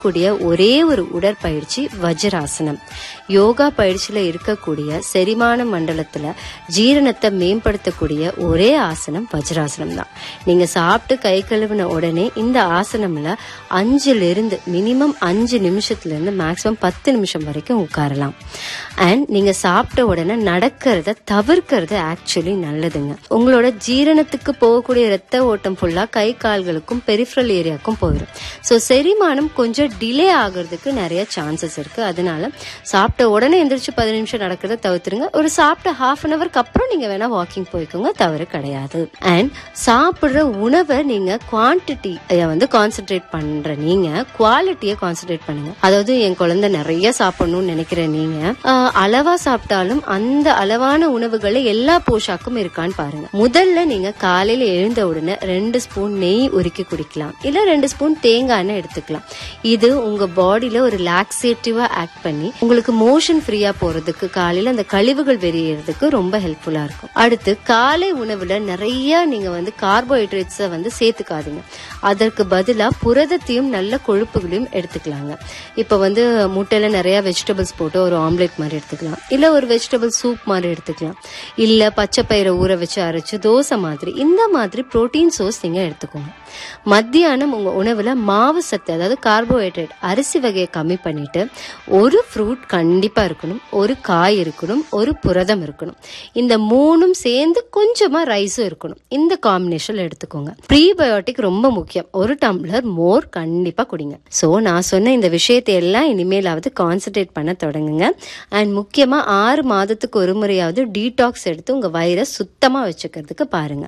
கூடிய ஒரே ஒரு உடற்பயிற்சி வஜ்ராசனம் யோகா பயிற்சியில இருக்கக்கூடிய செரிமான மண்டலத்துல ஜீரணத்தை மேம்படுத்தக்கூடிய ஒரே ஆசனம் வஜ்ராசனம் தான் நீங்க சாப்பிட்டு கை கழுவின உடனே இந்த ஆசனம்ல அஞ்சுல இருந்து மினிமம் அஞ்சு நிமிஷத்துல இருந்து மேக்சிமம் பத்து நிமிஷம் வரைக்கும் உட்காரலாம் அண்ட் நீங்க சாப்பிட்ட உடனே நடக்கிறத தவிர்க்கிறது ஆக்சுவலி நல்லதுங்க உங்களோட ஜீரணத்துக்கு போகக்கூடிய ரத்த ஓட்டம் ஃபுல்லா கை கால்களுக்கும் பெரிஃபரல் ஏரியாவுக்கும் போயிடும் ஸோ செரிமானம் கொஞ்சம் டிலே ஆகுறதுக்கு நிறைய சான்சஸ் இருக்கு அதனால சாப்பிட்ட உடனே எந்திரிச்சு பதினஞ்சு நிமிஷம் நடக்கிறத தவிர்த்துருங்க ஒரு சாப்பிட்ட ஹாஃப் அன் அவருக்கு அப்புறம் நீங்க வேணா வாக்கிங் போய்க்கோங்க தவறு கிடையாது அண்ட் சாப்பிடுற உணவை நீங்க குவான்டிட்டி வந்து கான்சென்ட்ரேட் பண்ற நீங்க குவாலிட்டியை கான்சென்ட்ரேட் பண்ணுங்க அதாவது என் குழந்தை நிறைய சாப்பிடணும்னு நினைக்கிற நீங்க ஆஹ், அளவா சாப்பிட்டாலும் அந்த அளவான உணவுகளை எல்லா போஷாக்கும் இருக்கான்னு பாருங்க முதல்ல நீங்க காலையில எழுந்த உடனே ரெண்டு ஸ்பூன் நெய் உருக்கி குடிக்கலாம் இல்ல ரெண்டு ஸ்பூன் தேங்காய் எண்ணெய் எடுத்துக்கலாம் இது உங்க பாடியில ஒரு லாக்ஸேட்டிவா ஆக்ட் பண்ணி உங்களுக்கு மோஷன் ஃப்ரீயா போறதுக்கு காலையில அந்த கழிவுகள் வெளியேறதுக்கு ரொம்ப ஹெல்ப்ஃபுல்லா இருக்கும் அடுத்து காலை உணவுல நிறைய நீங்க வந்து கார்போஹைட்ரேட்ஸை வந்து சேர்த்துக்காதீங்க அதற்கு பதிலா புரதத்தையும் நல்ல கொழுப்புகளையும் எடுத்துக்கலாங்க இப்ப வந்து முட்டையில நிறைய வெஜிடபிள்ஸ் போட்டு ஒரு ஆம்லெட் மாதிரி எடுத்துக்கலாம் இல்ல ஒரு வெஜிடபிள் சூப் மாதிரி எடுத்துக்கலாம் இல்ல பச்சை பயிரை ஊற வச்சு அரைச்சு தோசை மாதிரி இந்த மாதிரி புரோட்டீன் சோர்ஸ் நீங்க எடுத்துக்கோங்க மத்தியானம் உங்க உணவுல மாவு சத்து அதாவது கார்போஹைட்ரேட் அரிசி வகையை கம்மி பண்ணிட்டு ஒரு ஃப்ரூட் கண்டிப்பா இருக்கணும் ஒரு காய் இருக்கணும் ஒரு புரதம் இருக்கணும் இந்த மூணும் சேர்ந்து கொஞ்சமா ரைஸும் இருக்கணும் இந்த காம்பினேஷன் எடுத்துக்கோங்க ப்ரீபயோட்டிக் ரொம்ப முக்கியம் ஒரு டம்ளர் மோர் கண்டிப்பா குடிங்க ஸோ நான் சொன்ன இந்த விஷயத்தை எல்லாம் இனிமேலாவது கான்சென்ட்ரேட் பண்ண தொடங்குங்க அண்ட் முக்கியமா ஆறு மாதத்துக்கு ஒரு முறையாவது டீடாக்ஸ் எடுத்து உங்க வயிறை சுத்தமா வச்சுக்கிறதுக்கு பாருங்க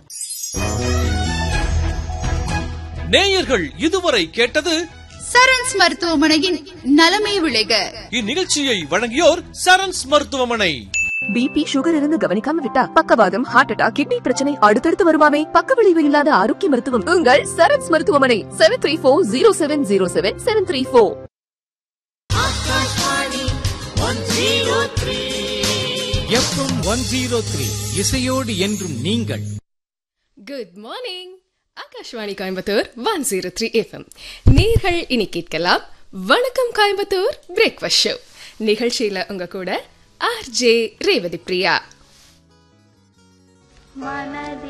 நேயர்கள் இதுவரை கேட்டது சரண்ஸ் மருத்துவமனையின் நலமே விளைக இந்நிகழ்ச்சியை வழங்கியோர் சரண்ஸ் மருத்துவமனை பிபி சுகர் இருந்து கவனிக்காம விட்டா பக்கவாதம் ஹார்ட் அட்டாக் கிட்னி பிரச்சனை அடுத்தடுத்து வருமாமே பக்க விளைவு இல்லாத ஆரோக்கிய மருத்துவம் உங்கள் சரத்ஸ் மருத்துவமனை seven three four zero seven zero seven seven three four FM one zero three இசையோடு என்றும் நீங்கள் good morning Akashvani Coimbatore one zero three FM நீர்கள் இனி கேட்கலாம் வணக்கம் கோயம்புத்தூர் பிரேக்ஃபாஸ்ட் ஷோ நிகழ்ச்சியில உங்க கூட ஆர்ஜே ரேவதி பிரியா மனதில்